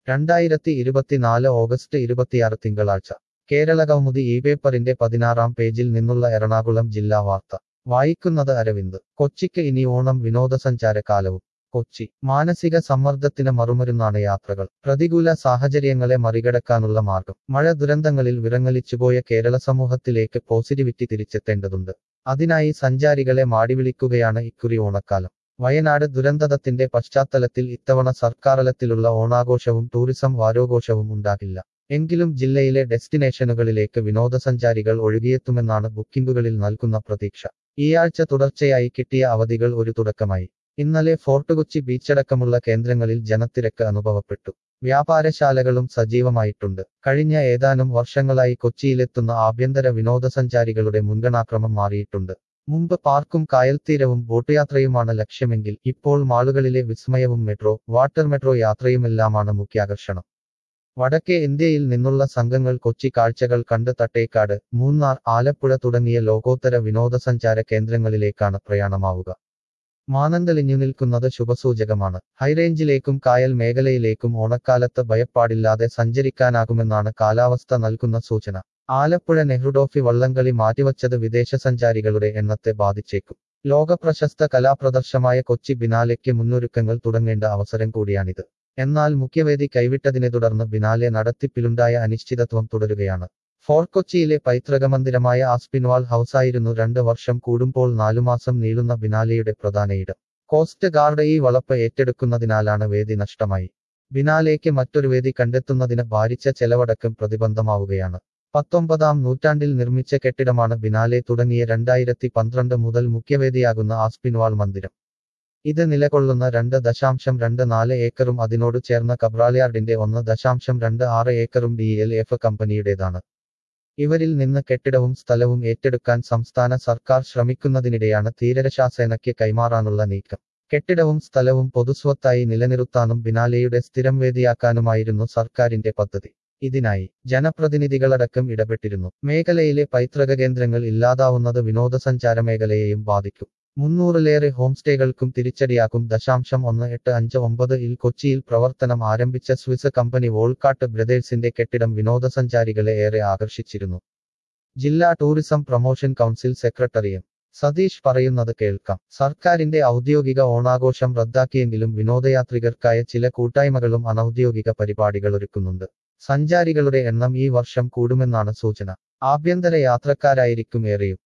രണ്ടായിരത്തി ഇരുപത്തിനാല് ഓഗസ്റ്റ് ഇരുപത്തിയാറ് തിങ്കളാഴ്ച കേരള കൗമുദി ഈ പേപ്പറിന്റെ പതിനാറാം പേജിൽ നിന്നുള്ള എറണാകുളം ജില്ലാ വാർത്ത വായിക്കുന്നത് അരവിന്ദ് കൊച്ചിക്ക് ഇനി ഓണം വിനോദസഞ്ചാര കാലവും കൊച്ചി മാനസിക സമ്മർദ്ദത്തിന് മറുമരുന്നാണ് യാത്രകൾ പ്രതികൂല സാഹചര്യങ്ങളെ മറികടക്കാനുള്ള മാർഗം മഴ ദുരന്തങ്ങളിൽ വിറങ്ങലിച്ചുപോയ കേരള സമൂഹത്തിലേക്ക് പോസിറ്റിവിറ്റി തിരിച്ചെത്തേണ്ടതുണ്ട് അതിനായി സഞ്ചാരികളെ മാടിവിളിക്കുകയാണ് ഇക്കുറി ഓണക്കാലം വയനാട് ദുരന്തത്തിന്റെ പശ്ചാത്തലത്തിൽ ഇത്തവണ സർക്കാരലത്തിലുള്ള ഓണാഘോഷവും ടൂറിസം വാരോഘോഷവും ഉണ്ടാകില്ല എങ്കിലും ജില്ലയിലെ ഡെസ്റ്റിനേഷനുകളിലേക്ക് വിനോദസഞ്ചാരികൾ ഒഴുകിയെത്തുമെന്നാണ് ബുക്കിംഗുകളിൽ നൽകുന്ന പ്രതീക്ഷ ഈയാഴ്ച തുടർച്ചയായി കിട്ടിയ അവധികൾ ഒരു തുടക്കമായി ഇന്നലെ ഫോർട്ട് കൊച്ചി ബീച്ചടക്കമുള്ള കേന്ദ്രങ്ങളിൽ ജനത്തിരക്ക് അനുഭവപ്പെട്ടു വ്യാപാരശാലകളും സജീവമായിട്ടുണ്ട് കഴിഞ്ഞ ഏതാനും വർഷങ്ങളായി കൊച്ചിയിലെത്തുന്ന ആഭ്യന്തര വിനോദസഞ്ചാരികളുടെ മുൻഗണാക്രമം മാറിയിട്ടുണ്ട് മുമ്പ് പാർക്കും കായൽത്തീരവും ബോട്ട് യാത്രയുമാണ് ലക്ഷ്യമെങ്കിൽ ഇപ്പോൾ മാളുകളിലെ വിസ്മയവും മെട്രോ വാട്ടർ മെട്രോ യാത്രയുമെല്ലാമാണ് മുഖ്യാകർഷണം വടക്കേ ഇന്ത്യയിൽ നിന്നുള്ള സംഘങ്ങൾ കൊച്ചി കാഴ്ചകൾ കണ്ട് തട്ടേക്കാട് മൂന്നാർ ആലപ്പുഴ തുടങ്ങിയ ലോകോത്തര വിനോദസഞ്ചാര കേന്ദ്രങ്ങളിലേക്കാണ് പ്രയാണമാവുക മാനന്തലിഞ്ഞു നിൽക്കുന്നത് ശുഭസൂചകമാണ് ഹൈറേഞ്ചിലേക്കും കായൽ മേഖലയിലേക്കും ഓണക്കാലത്ത് ഭയപ്പാടില്ലാതെ സഞ്ചരിക്കാനാകുമെന്നാണ് കാലാവസ്ഥ നൽകുന്ന സൂചന ആലപ്പുഴ നെഹ്റുഡോഫി വള്ളംകളി മാറ്റിവച്ചത് വിദേശ സഞ്ചാരികളുടെ എണ്ണത്തെ ബാധിച്ചേക്കും ലോകപ്രശസ്ത കലാപ്രദർശമായ കൊച്ചി ബിനാലെയ്ക്ക് മുന്നൊരുക്കങ്ങൾ തുടങ്ങേണ്ട അവസരം കൂടിയാണിത് എന്നാൽ മുഖ്യവേദി കൈവിട്ടതിനെ തുടർന്ന് ബിനാലെ നടത്തിപ്പിലുണ്ടായ അനിശ്ചിതത്വം തുടരുകയാണ് ഫോർട്ട് കൊച്ചിയിലെ പൈതൃകമന്ദിരമായ ആസ്പിൻവാൾ ഹൌസായിരുന്നു രണ്ട് വർഷം കൂടുമ്പോൾ നാലുമാസം നീളുന്ന ബിനാലെയുടെ പ്രധാന ഇടം കോസ്റ്റ് ഗാർഡ് ഈ വളപ്പ് ഏറ്റെടുക്കുന്നതിനാലാണ് വേദി നഷ്ടമായി ബിനാലേക്ക് മറ്റൊരു വേദി കണ്ടെത്തുന്നതിന് ഭാരിച്ച ചെലവടക്കം പ്രതിബന്ധമാവുകയാണ് പത്തൊമ്പതാം നൂറ്റാണ്ടിൽ നിർമ്മിച്ച കെട്ടിടമാണ് ബിനാലെ തുടങ്ങിയ രണ്ടായിരത്തി പന്ത്രണ്ട് മുതൽ മുഖ്യവേദിയാകുന്ന ആസ്പിൻവാൾ മന്ദിരം ഇത് നിലകൊള്ളുന്ന രണ്ട് ദശാംശം രണ്ട് നാല് ഏക്കറും അതിനോട് ചേർന്ന കബ്രാളിയാർഡിന്റെ ഒന്ന് ദശാംശം രണ്ട് ആറ് ഏക്കറും ഡി എൽ എഫ് കമ്പനിയുടേതാണ് ഇവരിൽ നിന്ന് കെട്ടിടവും സ്ഥലവും ഏറ്റെടുക്കാൻ സംസ്ഥാന സർക്കാർ ശ്രമിക്കുന്നതിനിടെയാണ് തീരരക്ഷാസേനയ്ക്ക് കൈമാറാനുള്ള നീക്കം കെട്ടിടവും സ്ഥലവും പൊതുസ്വത്തായി നിലനിർത്താനും ബിനാലെയുടെ സ്ഥിരം വേദിയാക്കാനുമായിരുന്നു സർക്കാരിന്റെ പദ്ധതി ഇതിനായി ജനപ്രതിനിധികളടക്കം ഇടപെട്ടിരുന്നു മേഖലയിലെ പൈതൃക കേന്ദ്രങ്ങൾ ഇല്ലാതാവുന്നത് വിനോദസഞ്ചാര മേഖലയെയും ബാധിക്കും മുന്നൂറിലേറെ ഹോംസ്റ്റേകൾക്കും തിരിച്ചടിയാക്കും ദശാംശം ഒന്ന് എട്ട് അഞ്ച് ഒമ്പത് ഇൽ കൊച്ചിയിൽ പ്രവർത്തനം ആരംഭിച്ച സ്വിസ് കമ്പനി വോൾക്കാട്ട് ബ്രദേഴ്സിന്റെ കെട്ടിടം വിനോദസഞ്ചാരികളെ ഏറെ ആകർഷിച്ചിരുന്നു ജില്ലാ tourism promotion council secretary M Satheesh പറയുന്നത് കേൾക്കാം സർക്കാരിന്റെ ഔദ്യോഗിക ഓണാഘോഷം റദ്ദാക്കിയെങ്കിലും വിനോദയാത്രികർക്കായ ചില കൂട്ടായ്മകളും അനൌദ്യോഗിക പരിപാടികൾ ഒരുക്കുന്നുണ്ട് സഞ്ചാരികളുടെ എണ്ണം ഈ വർഷം കൂടുമെന്നാണ് സൂചന ആഭ്യന്തര യാത്രക്കാരായിരിക്കും ഏറെയും